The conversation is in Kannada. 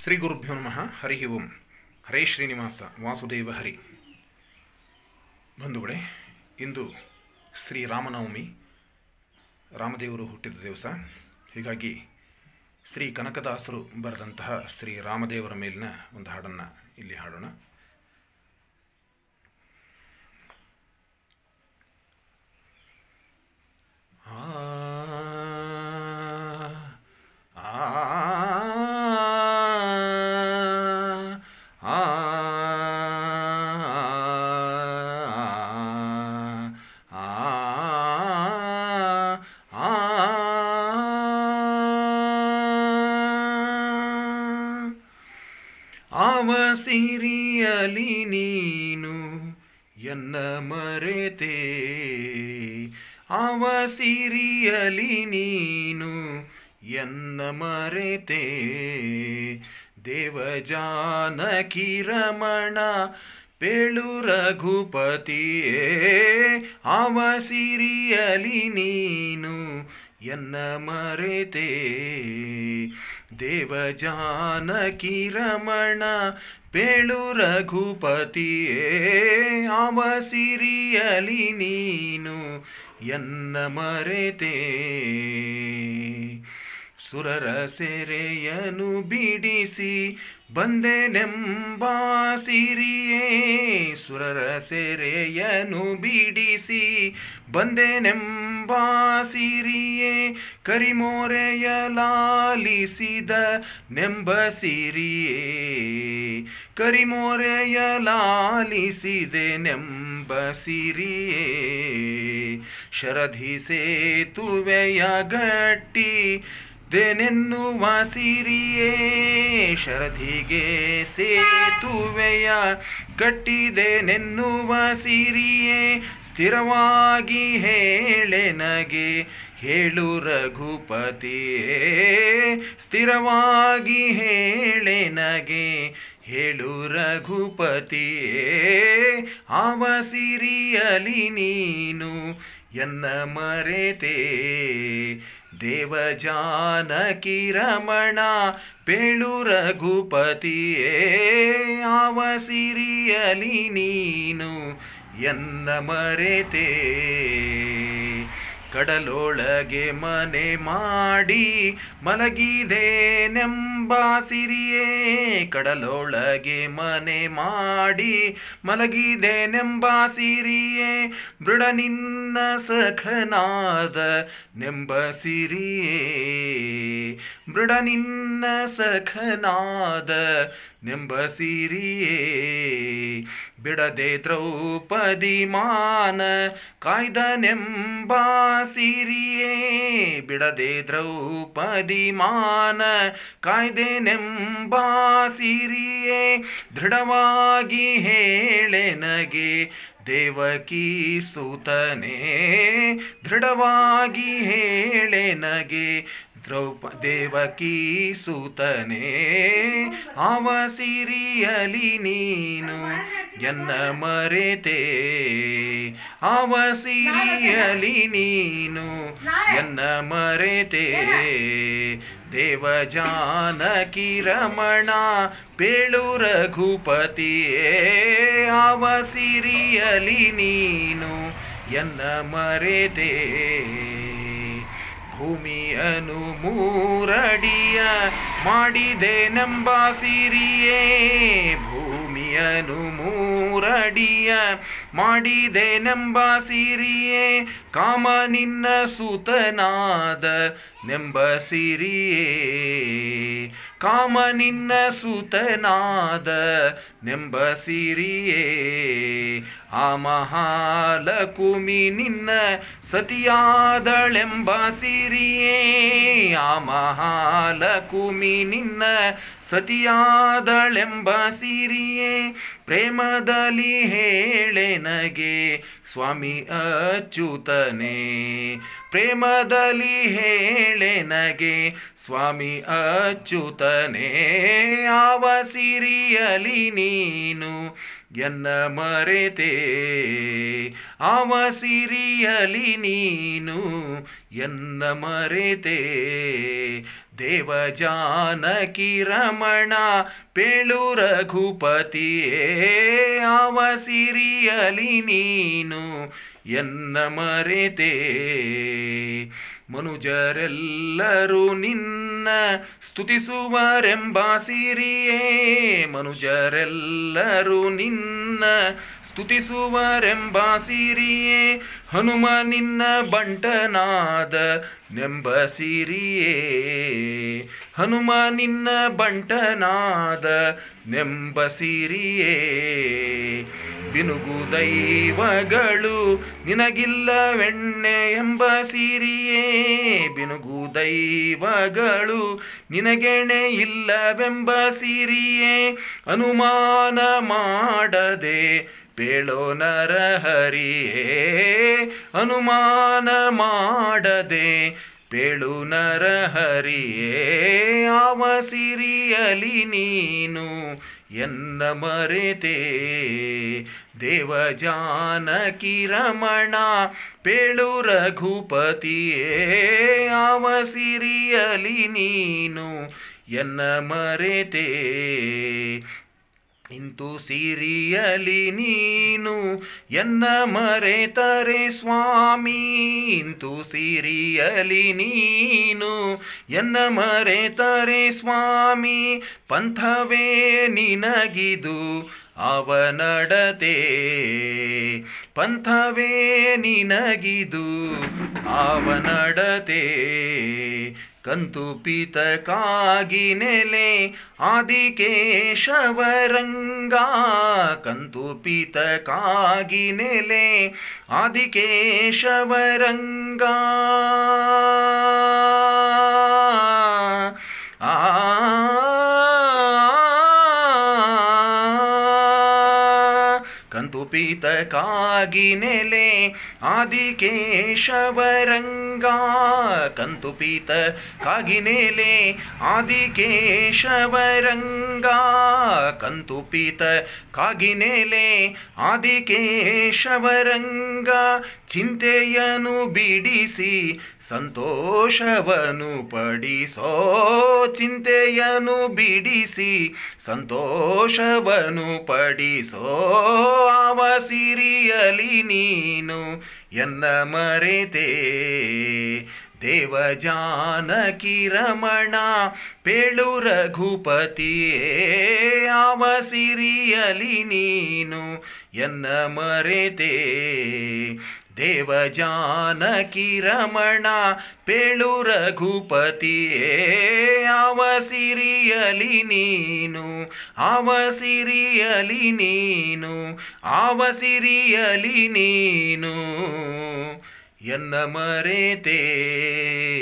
ಶ್ರೀ ಗುರುಭ್ಯೋ ನಮಃ ಹರಿ ಓಂ ಹರೇ ಶ್ರೀನಿವಾಸ ವಾಸುದೇವ ಹರಿ ಬಂಧುಗಳೇ ಇಂದು ಶ್ರೀ ರಾಮನವಮಿ ರಾಮದೇವರು ಹುಟ್ಟಿದ ದಿವಸ ಹೀಗಾಗಿ ಶ್ರೀ ಕನಕದಾಸರು ಬರೆದಂತಹ ಶ್ರೀ ರಾಮದೇವರ ಮೇಲಿನ ಒಂದು ಹಾಡನ್ನು ಇಲ್ಲಿ ಹಾಡೋಣ ಆ ಆ ಆವ ಸಿರಿಯಲಿ ನೀನು ಎನ್ನ ಮರೆತೆ ಆವ ಸಿರಿಯಲಿ ನೀನು ಎನ್ನ ಮರೆತೆ ದೇವಜಾನಕಿ ರಮಣ ಪೇಳು ರಘುಪತಿಯೇ ಆವ ಸಿರಿಯಲಿ ನೀನು ಎನ್ನ ಮರೆತೆ ದೇವಜಾನಕಿ ರಮಣ ಪೇಳು ರಘುಪತಿಯೇ ಅವ ಸಿರಿಯಲಿ ನೀನು ಎನ್ನ ಮರೆತೆ ಸುರರ ಸೆರೆಯನು ಬಿಡಿಸಿ ಬಂದೆನೆಂಬ ಸಿರಿಯೇ ಸುರರ ಸೆರೆಯನು ಬಿಡಿಸಿ ಬಂದೆನೆಂಬ ಸಿರಿಯೇ ಕರಿಮೋರೆಯ ಲಾಲಿಸಿದ ನೆಂಬ ಸಿರಿಯೇ ಕರಿಮೋರೆಯ ಲಾಲಿಸಿದೆ ನೆಂಬ ಸಿರಿಯೇ ಶರಧಿ ಸೇತುವೆಯ ಗಟ್ಟಿ ದೆನೆನ್ನುವ ಸಿರಿಯೇ ಶರಧಿಗೆ ಸೇತುವೆಯ ಕಟ್ಟಿದೆನೆನ್ನುವ ಸಿರಿಯೇ ಸ್ಥಿರವಾಗಿ ಹೇಳೆನಗೆ ಹೇಳು ರಘುಪತಿಯೇ ಸ್ಥಿರವಾಗಿ ಹೇಳೆನಗೆ ಹೇಳು ರಘುಪತಿಯೇ ಆವ ಸಿರಿಯಲಿ ನೀನು ಎನ್ನ ಮರೆತೆ ದೇವಜಾನಕಿ ರಮಣ ಪೇಳು ರಘುಪತಿಯೇ ಆವ ಸಿರಿಯಲಿ ನೀನು ಎನ್ನ ಮರೆತೆ ಕಡಲೊಳಗೆ ಮನೆ ಮಾಡಿ ಮಲಗಿದೆ ನೆಂಬ ಸಿರಿಯೇ ಕಡಲೊಳಗೆ ಮನೆ ಮಾಡಿ ಮಲಗಿದೆ ನೆಂಬ ಸಿರಿಯೇ ಮೃಡ ನಿನ್ನ ಸಖನಾದ ನೆಂಬ ಸಿರಿಯೇ ಮೃಡ ನಿನ್ನ ಸಖನಾದ ನೆಂಬ ಸಿರಿಯೇ ಬಿಡದೆ ದ್ರೌಪದಿ ಮಾನ ಕಾಯ್ದ ನೆಂಬ ಸಿರಿಯೇ ಬಿಡದೆ ದ್ರೌಪದಿ ಮಾನ ಕಾಯ್ದೆ ನೆಂಬ ಸಿರಿಯೇ ದೃಢವಾಗಿ ಹೇಳೆನಗೆ ದೇವಕಿ ಸುತನೇ ದೃಢವಾಗಿ ಹೇಳೆನಗೆ ದ್ರೌಪ ದೇವಕಿ ಸುತನೇ ಆವ ಸಿರಿಯಲಿ ನೀನು ಎನ್ನ ಮರೆತೆ ಆವ ಸಿರಿಯಲಿ ನೀನು ಎನ್ನ ಮರೆತೆ ದೇವಜಾನಕಿ ರಮಣ ಪೇಳು ರಘುಪತಿಯೇ ಆವ ಸಿರಿಯಲಿ ನೀನು ಎನ್ನ ಮರೆತೆ ಭೂಮಿಯನು ಮೂರಡಿಯ ಮಾಡಿದೆ ನಂಬ ಸಿರಿಯೇ ಭೂಮಿಯನು ಮೂರಡಿಯ ಮಾಡಿದೆ ನಂಬ ಸಿರಿಯೇ ಕಾಮ ನಿನ್ನ ಸುತನಾದ ನೆಂಬ ಸಿರಿಯೇ ಕಾಮ ನಿನ್ನ ಸುತನಾದ ನೆಂಬ ಸಿರಿಯೇ ಆ ಮಹಾಲಕುಮಿ ನಿನ್ನ ಸತಿಯಾದಳೆಂಬ ಸಿರಿಯೇ ಆ ಮಹಾಲಕುಮಿ ನಿನ್ನ ಸತಿಯಾದಳೆಂಬ ಸಿರಿಯೇ ಪ್ರೇಮದಲ್ಲಿ ಹೇಳೆನಗೆ ಸ್ವಾಮಿ ಅಚ್ಯುತನೇ ಪ್ರೇಮದಲ್ಲಿ ಹೇಳೆನಗೆ ಸ್ವಾಮಿ ಅಚ್ಯುತನೇ ಆವ ಸಿರಿಯಲಿ ನೀನು ಎನ್ನ ಮರೆತೆ ಆವ ಸಿರಿಯಲಿ ನೀನು ಎನ್ನ ಮರೆತೆ ದೇವ ಜಾನಕಿ ರಮಣ ಪೇಳು ರಘುಪತಿಯೇ ಆವ ಸಿರಿಯಲಿ ನೀನು ಎನ್ನ ಮರೆತೆ ಮನುಜರೆಲ್ಲರೂ ನಿನ್ನ ಸ್ತುತಿಸುವರೆಂಬ ಸಿರಿಯೇ ಮನುಜರೆಲ್ಲರೂ ನಿನ್ನ ಸ್ತುತಿಸುವರೆಂಬ ಸಿರಿಯೇ ಹನುಮ ನಿನ್ನ ಬಂಟನಾದ ನೆಂಬ ಸಿರಿಯೇ ಹನುಮ ನಿನ್ನ ಬಂಟನಾದ ನೆಂಬ ಸಿರಿಯೇ ಬಿನುಗು ದೈವಗಳು ನಿನಗಿಲ್ಲವೆಣ್ಣೆ ಎಂಬ ಸಿರಿಯೇ ಬಿನುಗು ದೈವಗಳು ನಿನಗೆಣೆ ಇಲ್ಲವೆಂಬ ಸಿರಿಯೇ ಅನುಮಾನ ಮಾಡದೆ ಪೇಳೋ ನರಹರಿಯೇ ಅನುಮಾನ ಮಾಡದೆ ಪೇಳು ನರಹರಿಯೇ ಆವ ಸಿರಿಯಲಿ ನೀನು ಎನ್ನ ಮರೆತೆ ದೇವ ಜಾನಕಿ ರಮಣ ಪೇಳು ರಘುಪತಿಯೇ ಆವ ಸಿರಿಯಲಿ ನೀನು ಎನ್ನ ಮರೆತೆ ಇಂತು ಸಿರಿಯಲಿ ನೀನು ಎನ್ನ ಮರೆತರೆ ಸ್ವಾಮಿ ಇಂತು ಸಿರಿಯಲಿ ನೀನು ಎನ್ನ ಮರೆತರೆ ಸ್ವಾಮಿ ಪಂಥವೇ ನಿನಗಿದು ಅವನಡತೆ ಪಂಥವೇ ನಿನಗಿದು ಅವನಡತೆ ಕಂತು ಪಿತಕಾಗಿ ನೆಲೆ ಆದಿಕೇಶವರಂಗ ಕಂತು ಪಿತಕಾಗಿ ನೆಲೆ ಆದಿಕೇಶವರಂಗ ಆ ಕಂತು ಪೀತಕಾಗಿ ನೆಲೆ ಆದಿಕೇಶವರಂಗ ಕಂತು ಪೀತ ಕಾಗಿ ನೆಲೆ ಆದಿಕೇಶವರಂಗ ಕಂತು ಪೀತ ಕಾಗಿ ನೆಲೆ ಆದಿಕೇಶವರಂಗ ಚಿಂತೆಯನು ಬಿಡಿಸಿ ಸಂತೋಷವನು ಪಡಿಸೋ ಚಿಂತೆಯನು ಬಿಡಿಸಿ ಸಂತೋಷವನು ಪಡಿಸೋ ಆವ ಸಿರಿಯಲಿ ನೀನು ಎನ್ನ ಮರೆತೆ ದೇವ ಜಾನಕಿ ರಮಣ ಪೇಳು ರಘುಪತಿಯೇ ಆವ ಸಿರಿಯಲಿ ನೀನು ಎನ್ನ ಮರೆತೆ ದೇವ ಜಾನಕಿ ರಮಣ ಪೇಳು ರಘುಪತಿಯೇ ಆವ ಸಿರಿಯಲಿ ನೀನು ಆವ ಸಿರಿಯಲಿ ನೀನು ಆವ ಸಿರಿಯಲಿ ನೀನು ಎನ್ನ ಮರೆತೆ